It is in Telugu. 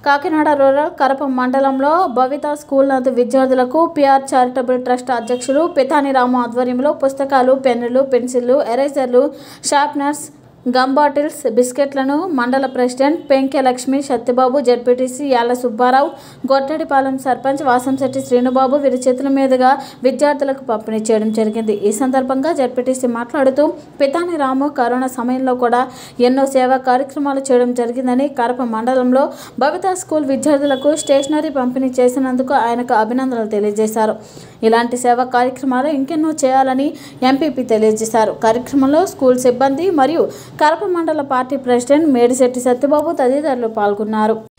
కాకినాడ రూరల్ కరప మండలంలో భవిత స్కూల్ నందు విద్యార్థులకు పిఆర్ చారిటబుల్ ట్రస్ట్ అధ్యక్షులు పితాని రాము ఆధ్వర్యంలో పుస్తకాలు పెన్నులు పెన్సిళ్లు ఎరేజర్లు షార్ప్నర్స్ గమ్ బాటిల్స్ బిస్కెట్లను మండల ప్రెసిడెంట్ పెంకె లక్ష్మి సత్యబాబు జడ్పీటీసీ యాళ్ల సుబ్బారావు గొట్టడిపాలెం సర్పంచ్ వాసంశెట్టి శ్రీనుబాబు వీరి చేతుల మీదుగా విద్యార్థులకు పంపిణీ చేయడం జరిగింది ఈ సందర్భంగా జడ్పీటీసీ మాట్లాడుతూ పితాని రాము కరోనా సమయంలో కూడా ఎన్నో సేవా కార్యక్రమాలు చేయడం జరిగిందని కరప మండలంలో భవిత స్కూల్ విద్యార్థులకు స్టేషనరీ పంపిణీ చేసినందుకు ఆయనకు అభినందనలు తెలియజేశారు ఇలాంటి సేవా కార్యక్రమాలు ఇంకెన్నో చేయాలని ఎంపీపీ తెలియజేశారు కార్యక్రమంలో స్కూల్ సిబ్బంది మరియు కరప మండల పార్టీ ప్రెసిడెంట్ మేడిశెట్టి సత్యబాబు తదితరులు పాల్గొన్నారు